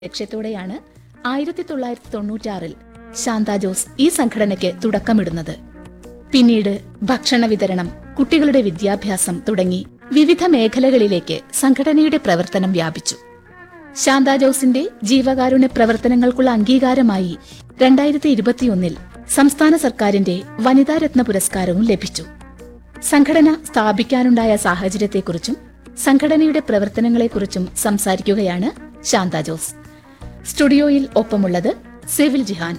ലക്ഷ്യത്തോടെയാണ് ആയിരത്തി തൊള്ളായിരത്തി തൊണ്ണൂറ്റാറിൽ ശാന്ത ജോസ് ഈ സംഘടനയ്ക്ക് തുടക്കമിടുന്നത് പിന്നീട് ഭക്ഷണ വിതരണം കുട്ടികളുടെ വിദ്യാഭ്യാസം തുടങ്ങി വിവിധ മേഖലകളിലേക്ക് സംഘടനയുടെ പ്രവർത്തനം വ്യാപിച്ചു ശാന്ത ജോസിന്റെ ജീവകാരുണ്യ പ്രവർത്തനങ്ങൾക്കുള്ള അംഗീകാരമായി രണ്ടായിരത്തി ഇരുപത്തിയൊന്നിൽ സംസ്ഥാന സർക്കാരിന്റെ വനിതാരത്ന പുരസ്കാരവും ലഭിച്ചു സംഘടന സ്ഥാപിക്കാനുണ്ടായ സാഹചര്യത്തെക്കുറിച്ചും സംഘടനയുടെ പ്രവർത്തനങ്ങളെക്കുറിച്ചും സംസാരിക്കുകയാണ് ശാന്ത ജോസ് സ്റ്റുഡിയോയിൽ ഒപ്പമുള്ളത് സെവിൽ ജിഹാൻ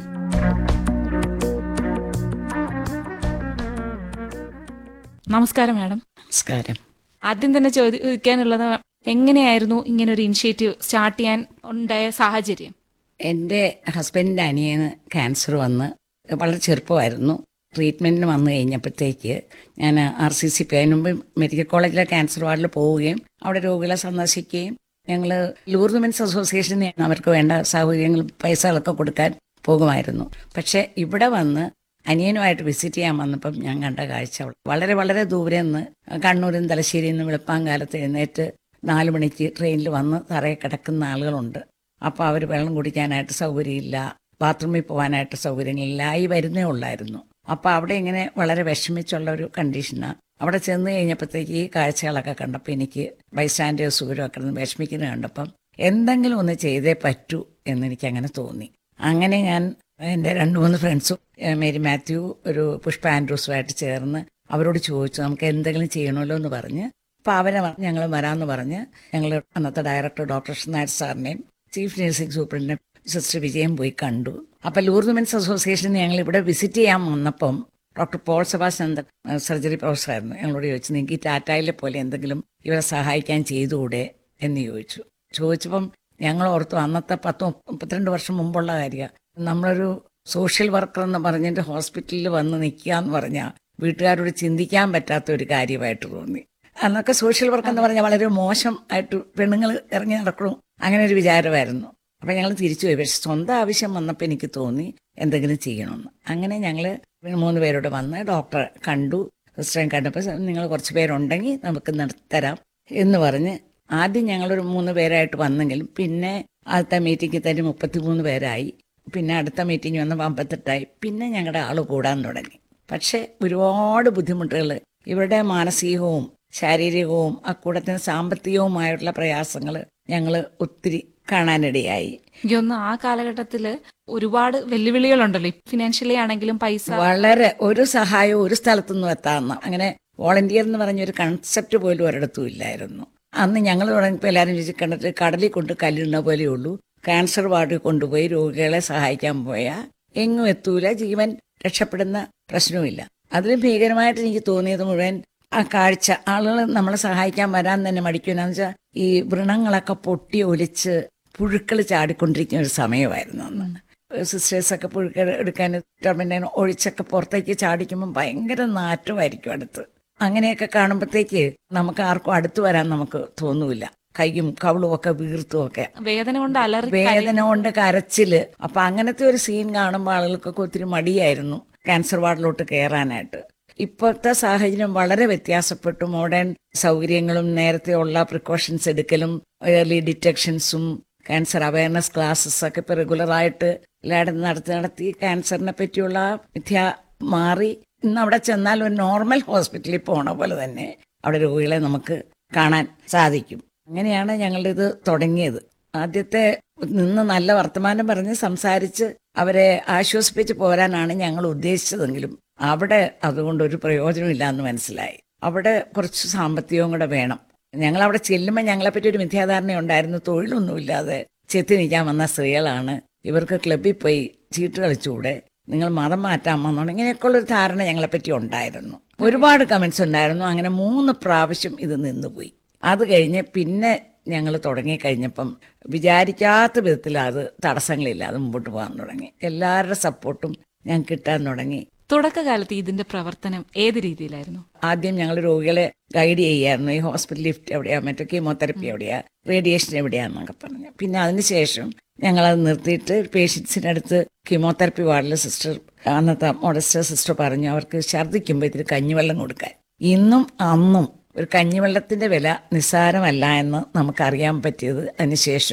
നമസ്കാരം മാഡം നമസ്കാരം ആദ്യം തന്നെ ചോദിക്കാനുള്ളത് എങ്ങനെയായിരുന്നു ഇങ്ങനെ ഒരു ഇനിഷ്യേറ്റീവ് സ്റ്റാർട്ട് ചെയ്യാൻ ഉണ്ടായ സാഹചര്യം എൻ്റെ ഹസ്ബൻഡിൻ്റെ അനിയന് ക്യാൻസർ വന്ന് വളരെ ചെറുപ്പമായിരുന്നു ട്രീറ്റ്മെൻറ്റിന് വന്നു കഴിഞ്ഞപ്പോഴത്തേക്ക് ഞാൻ ആർ സി സി പി അതിന് മുമ്പ് മെഡിക്കൽ കോളേജിലെ ക്യാൻസർ വാർഡിൽ പോവുകയും അവിടെ രോഗികളെ സന്ദർശിക്കുകയും ഞങ്ങൾ ലൂർദ് മെൻസ് അസോസിയേഷന് അവർക്ക് വേണ്ട സൗകര്യങ്ങളും പൈസകളൊക്കെ കൊടുക്കാൻ പോകുമായിരുന്നു പക്ഷേ ഇവിടെ വന്ന് അനിയനുമായിട്ട് വിസിറ്റ് ചെയ്യാൻ വന്നപ്പം ഞാൻ കണ്ട കാഴ്ച വളരെ വളരെ ദൂരെ നിന്ന് കണ്ണൂരിൽ തലശ്ശേരിയിൽ നിന്ന് വെളുപ്പാങ്കാലത്ത് എഴുന്നേറ്റ് നാല് മണിക്ക് ട്രെയിനിൽ വന്ന് തറയെ കിടക്കുന്ന ആളുകളുണ്ട് അപ്പോൾ അവർ വെള്ളം കുടിക്കാനായിട്ട് സൗകര്യമില്ല ബാത്റൂമിൽ പോകാനായിട്ട് സൗകര്യങ്ങളില്ല ആയി വരുന്നേ ഉള്ളായിരുന്നു അപ്പോൾ അവിടെ ഇങ്ങനെ വളരെ വിഷമിച്ചുള്ള ഒരു കണ്ടീഷനാണ് അവിടെ ചെന്ന് കഴിഞ്ഞപ്പോഴത്തേക്ക് ഈ കാഴ്ചകളൊക്കെ കണ്ടപ്പോൾ എനിക്ക് ബൈസ്റ്റാൻഡേഴ്സ് സൂര്യമൊക്കെ ഇരുന്ന് വിഷമിക്കുന്നത് കണ്ടപ്പം എന്തെങ്കിലും ഒന്ന് ചെയ്തേ പറ്റൂ എന്നെനിക്ക് അങ്ങനെ തോന്നി അങ്ങനെ ഞാൻ എൻ്റെ രണ്ട് മൂന്ന് ഫ്രണ്ട്സും ഏഹ് മേരി മാത്യു ഒരു പുഷ്പ ആൻഡ്രൂസുമായിട്ട് ചേർന്ന് അവരോട് ചോദിച്ചു നമുക്ക് എന്തെങ്കിലും ചെയ്യണമല്ലോ എന്ന് പറഞ്ഞ് അപ്പോൾ അവരെ ഞങ്ങൾ വരാമെന്ന് പറഞ്ഞ് ഞങ്ങൾ അന്നത്തെ ഡയറക്ടർ ഡോക്ടർ നായർ സാറിനെയും ചീഫ് നഴ്സിംഗ് സൂപ്രണ്ടിനെ സിസ്റ്റർ വിജയം പോയി കണ്ടു അപ്പോൾ ലൂർദ് മെൻസ് അസോസിയേഷൻ ഞങ്ങൾ ഇവിടെ വിസിറ്റ് ചെയ്യാൻ വന്നപ്പം ഡോക്ടർ പോൾ സെബാസ്റ്റ്യൻ സർജറി പ്രൊഫസറായിരുന്നു ഞങ്ങളോട് ചോദിച്ചു നിങ്ങൾക്ക് ഈ ടാറ്റായിലെ പോലെ എന്തെങ്കിലും ഇവരെ സഹായിക്കാൻ ചെയ്തുകൂടെ എന്ന് ചോദിച്ചു ചോദിച്ചപ്പം ഞങ്ങൾ ഓർത്തു അന്നത്തെ പത്ത് മുപ്പത്തിരണ്ട് വർഷം മുമ്പുള്ള കാര്യമാണ് നമ്മളൊരു സോഷ്യൽ വർക്കർ എന്ന് പറഞ്ഞിട്ട് ഹോസ്പിറ്റലിൽ വന്ന് നിൽക്കുക എന്ന് പറഞ്ഞാൽ വീട്ടുകാരോട് ചിന്തിക്കാൻ പറ്റാത്ത ഒരു കാര്യമായിട്ട് തോന്നി അന്നൊക്കെ സോഷ്യൽ വർക്ക് എന്ന് പറഞ്ഞാൽ വളരെ മോശം ആയിട്ട് പെണ്ണുങ്ങൾ ഇറങ്ങി നടക്കണം അങ്ങനെ ഒരു വിചാരമായിരുന്നു അപ്പം ഞങ്ങൾ തിരിച്ചു പോയി പക്ഷെ സ്വന്തം ആവശ്യം വന്നപ്പോൾ എനിക്ക് തോന്നി എന്തെങ്കിലും ചെയ്യണമെന്ന് അങ്ങനെ ഞങ്ങൾ മൂന്ന് പേരോട് വന്ന് ഡോക്ടറെ കണ്ടു സിസ്റ്ററെ കണ്ടപ്പോൾ നിങ്ങൾ കുറച്ച് പേരുണ്ടെങ്കിൽ നമുക്ക് നിർത്തരാം എന്ന് പറഞ്ഞ് ആദ്യം ഞങ്ങളൊരു മൂന്ന് പേരായിട്ട് വന്നെങ്കിലും പിന്നെ ആദ്യത്തെ മീറ്റിംഗിൽ തന്നെ മുപ്പത്തിമൂന്ന് പേരായി പിന്നെ അടുത്ത മീറ്റിംഗ് വന്നപ്പോൾ അമ്പത്തെട്ടായി പിന്നെ ഞങ്ങളുടെ ആൾ കൂടാൻ തുടങ്ങി പക്ഷേ ഒരുപാട് ബുദ്ധിമുട്ടുകൾ ഇവരുടെ മാനസികവും ശാരീരികവും അക്കൂടത്തിന് സാമ്പത്തികവുമായിട്ടുള്ള പ്രയാസങ്ങൾ ഞങ്ങൾ ഒത്തിരി കാണാനിടയായി എനിക്കൊന്ന് ആ കാലഘട്ടത്തില് ഒരുപാട് വെല്ലുവിളികളുണ്ടല്ലോ ഫിനാൻഷ്യലി ആണെങ്കിലും പൈസ വളരെ ഒരു സഹായവും ഒരു സ്ഥലത്തുനിന്നും എത്താമെന്ന് അങ്ങനെ വോളണ്ടിയർ എന്ന് പറഞ്ഞൊരു കൺസെപ്റ്റ് പോലും ഒരിടത്തും ഇല്ലായിരുന്നു അന്ന് ഞങ്ങൾ തുടങ്ങിയപ്പോൾ എല്ലാവരും ചോദിച്ചു കണ്ടിട്ട് കടലിൽ കൊണ്ട് കല്ലിടുന്ന പോലെയേ ഉള്ളൂ ക്യാൻസർ വാർഡിൽ കൊണ്ടുപോയി രോഗികളെ സഹായിക്കാൻ പോയാൽ എങ്ങും എത്തൂല ജീവൻ രക്ഷപ്പെടുന്ന പ്രശ്നവുമില്ല അതിൽ ഭീകരമായിട്ട് എനിക്ക് തോന്നിയത് മുഴുവൻ ആ കാഴ്ച ആളുകൾ നമ്മളെ സഹായിക്കാൻ വരാൻ തന്നെ മടിക്കുമെന്നു വെച്ചാൽ ഈ വൃണങ്ങളൊക്കെ പൊട്ടി ഒലിച്ച് പുഴുക്കൾ ചാടിക്കൊണ്ടിരിക്കുന്ന ഒരു സമയമായിരുന്നു അന്ന് സിസ്റ്റേഴ്സൊക്കെ പുഴുക്കൾ എടുക്കാൻ ടെർമിനൽ ഒഴിച്ചൊക്കെ പുറത്തേക്ക് ചാടിക്കുമ്പോൾ ഭയങ്കര നാറ്റമായിരിക്കും അടുത്ത് അങ്ങനെയൊക്കെ കാണുമ്പോഴത്തേക്ക് നമുക്ക് ആർക്കും അടുത്ത് വരാൻ നമുക്ക് തോന്നൂല കൈയും കവളും ഒക്കെ വീർത്തും ഒക്കെ വേദന കൊണ്ട് അലറി വേദന കൊണ്ട് കരച്ചില് അപ്പൊ അങ്ങനത്തെ ഒരു സീൻ കാണുമ്പോൾ ആളുകൾക്കൊക്കെ ഒത്തിരി മടിയായിരുന്നു ക്യാൻസർ വാർഡിലോട്ട് കയറാനായിട്ട് ഇപ്പോഴത്തെ സാഹചര്യം വളരെ വ്യത്യാസപ്പെട്ടു മോഡേൺ സൗകര്യങ്ങളും നേരത്തെ ഉള്ള പ്രിക്കോഷൻസ് എടുക്കലും ഏർലി ഡിറ്റക്ഷൻസും ക്യാൻസർ അവയർനെസ് ക്ലാസ്സസ് ഒക്കെ ഇപ്പൊ റെഗുലറായിട്ട് എല്ലായിടത്തും നടത്തി നടത്തി ക്യാൻസറിനെ പറ്റിയുള്ള വിദ്യ മാറി ഇന്ന് അവിടെ ചെന്നാൽ ഒരു നോർമൽ ഹോസ്പിറ്റലിൽ പോണ പോലെ തന്നെ അവിടെ രോഗികളെ നമുക്ക് കാണാൻ സാധിക്കും അങ്ങനെയാണ് ഞങ്ങളുടെ ഇത് തുടങ്ങിയത് ആദ്യത്തെ നിന്ന് നല്ല വർത്തമാനം പറഞ്ഞ് സംസാരിച്ച് അവരെ ആശ്വസിപ്പിച്ച് പോരാനാണ് ഞങ്ങൾ ഉദ്ദേശിച്ചതെങ്കിലും അവിടെ അതുകൊണ്ട് ഒരു പ്രയോജനമില്ല എന്ന് മനസ്സിലായി അവിടെ കുറച്ച് സാമ്പത്തികവും കൂടെ വേണം ഞങ്ങൾ അവിടെ ചെല്ലുമ്പോൾ ഞങ്ങളെപ്പറ്റി ഒരു മിഥ്യാധാരണ ഉണ്ടായിരുന്നു തൊഴിലൊന്നുമില്ലാതെ ചെത്തി നിൽക്കാൻ വന്ന സ്ത്രീകളാണ് ഇവർക്ക് ക്ലബിൽ പോയി ചീട്ട് കളിച്ചുകൂടെ നിങ്ങൾ മതം മാറ്റാൻ വന്നോണ്ട് ഇങ്ങനെയൊക്കെയുള്ള ഒരു ധാരണ ഞങ്ങളെപ്പറ്റി ഉണ്ടായിരുന്നു ഒരുപാട് കമന്റ്സ് ഉണ്ടായിരുന്നു അങ്ങനെ മൂന്ന് പ്രാവശ്യം ഇത് നിന്നുപോയി അത് കഴിഞ്ഞ് പിന്നെ ഞങ്ങൾ തുടങ്ങി കഴിഞ്ഞപ്പം വിചാരിക്കാത്ത വിധത്തിൽ അത് തടസ്സങ്ങളില്ലാതെ മുമ്പോട്ട് പോകാൻ തുടങ്ങി എല്ലാവരുടെ സപ്പോർട്ടും ഞങ്ങൾക്ക് കിട്ടാൻ തുടങ്ങി തുടക്കകാലത്ത് ഇതിന്റെ പ്രവർത്തനം ഏത് രീതിയിലായിരുന്നു ആദ്യം ഞങ്ങൾ രോഗികളെ ഗൈഡ് ചെയ്യായിരുന്നു ഈ ഹോസ്പിറ്റൽ ലിഫ്റ്റ് എവിടെയാ മറ്റേ കീമോതെറപ്പി എവിടെയാ റേഡിയേഷൻ എവിടെയാന്നൊക്കെ പറഞ്ഞു പിന്നെ അതിനുശേഷം ഞങ്ങളത് നിർത്തിയിട്ട് പേഷ്യൻസിൻ്റെ അടുത്ത് കീമോതെറപ്പി വാർഡിലെ സിസ്റ്റർ അന്നത്തെ മോഡസ്റ്റർ സിസ്റ്റർ പറഞ്ഞു അവർക്ക് ഛർദ്ദിക്കുമ്പോൾ ഇതിൽ കഞ്ഞിവെള്ളം കൊടുക്കാൻ ഇന്നും അന്നും ഒരു കഞ്ഞിവെള്ളത്തിന്റെ വില നിസ്സാരമല്ല എന്ന് നമുക്കറിയാൻ പറ്റിയത് അതിനുശേഷമാണ്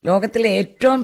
ലോകത്തിലെ ഏറ്റവും